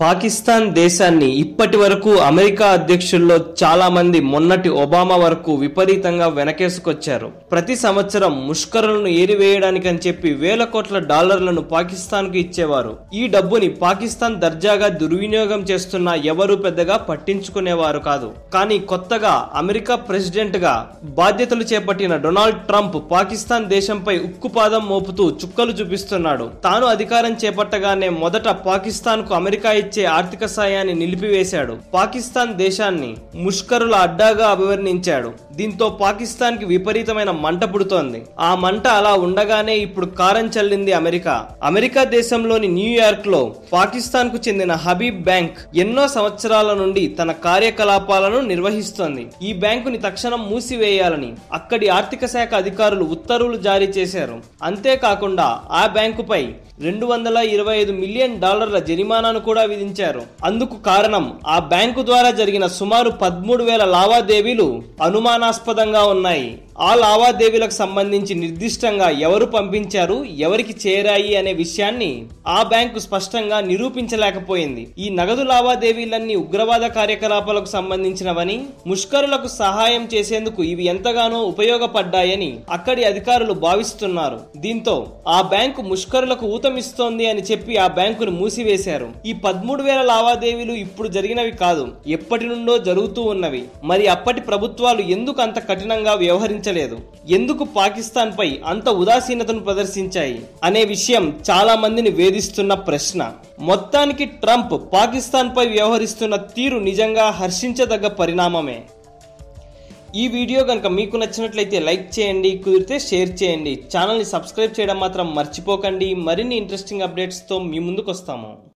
పాకిస్తాన్ దేశాన్ని ఇప్పటి వరకు అమెరికా అధ్యక్షుల్లో చాలా మంది మొన్నటి ఒబామా వరకు విపరీతంగా వెనకేసుకొచ్చారు ప్రతి సంవత్సరం ముష్కరులను ఏరివేయడానికని చెప్పి వేల కోట్ల డాలర్లను పాకిస్తాన్ కు ఇచ్చేవారు ఈ డబ్బుని పాకిస్తాన్ దర్జాగా దుర్వినియోగం చేస్తున్నా ఎవరూ పెద్దగా పట్టించుకునేవారు కాదు కానీ కొత్తగా అమెరికా ప్రెసిడెంట్ గా బాధ్యతలు చేపట్టిన డొనాల్డ్ ట్రంప్ పాకిస్తాన్ దేశంపై ఉక్కుపాదం మోపుతూ చుక్కలు చూపిస్తున్నాడు తాను అధికారం చేపట్టగానే మొదట పాకిస్తాన్ కు అమెరికా ఇచ్చే ఆర్థిక సాయాన్ని నిలిపివేశాడు పాకిస్తాన్ దేశాన్ని ముష్కరుల అడ్డాగా అభివర్ణించాడు దీంతో పాకిస్తాన్ కి విపరీతమైన మంట పుడుతోంది ఆ మంట అలా ఉండగానే ఇప్పుడు కారం చల్లింది అమెరికా అమెరికా దేశంలోని న్యూయార్క్ లో పాకిస్తాన్ కు చెందిన హబీబ్ బ్యాంక్ ఎన్నో సంవత్సరాల నుండి తన కార్యకలాపాలను నిర్వహిస్తోంది ఈ బ్యాంకుని తక్షణం మూసివేయాలని అక్కడి ఆర్థిక శాఖ అధికారులు ఉత్తర్వులు జారీ చేశారు అంతేకాకుండా ఆ బ్యాంకుపై రెండు వందల ఇరవై ఐదు మిలియన్ డాలర్ల జరిమానాను కూడా విధించారు అందుకు కారణం ఆ బ్యాంకు ద్వారా జరిగిన సుమారు పదమూడు వేల లావాదేవీలు అనుమానాస్పదంగా ఉన్నాయి ఆ లావాదేవీలకు సంబంధించి నిర్దిష్టంగా ఎవరు పంపించారు ఎవరికి చేరాయి అనే విషయాన్ని ఆ బ్యాంకు స్పష్టంగా నిరూపించలేకపోయింది ఈ నగదు లావాదేవీలన్నీ ఉగ్రవాద కార్యకలాపాలకు సంబంధించినవని ముష్కరులకు సహాయం చేసేందుకు ఇవి ఎంతగానో ఉపయోగపడ్డాయని అక్కడి అధికారులు భావిస్తున్నారు దీంతో ఆ బ్యాంకు ముష్కరులకు ఊతమిస్తోంది అని చెప్పి ఆ బ్యాంకును మూసివేశారు ఈ పదమూడు వేల లావాదేవీలు ఇప్పుడు జరిగినవి కాదు ఎప్పటి నుండో జరుగుతూ ఉన్నవి మరి అప్పటి ప్రభుత్వాలు ఎందుకు అంత కఠినంగా వ్యవహరించలేదు ఎందుకు పాకిస్తాన్ పై అంత ఉదాసీనతను ప్రదర్శించాయి అనే విషయం చాలా మందిని వేధిస్తున్న ప్రశ్న మొత్తానికి ట్రంప్ పాకిస్తాన్ పై వ్యవహరిస్తున్న తీరు నిజంగా హర్షించదగ్గ పరిణామమే ఈ వీడియో కనుక మీకు నచ్చినట్లయితే లైక్ చేయండి కుదిరితే షేర్ చేయండి ఛానల్ని సబ్స్క్రైబ్ చేయడం మాత్రం మర్చిపోకండి మరిన్ని ఇంట్రెస్టింగ్ అప్డేట్స్తో మీ ముందుకు వస్తాము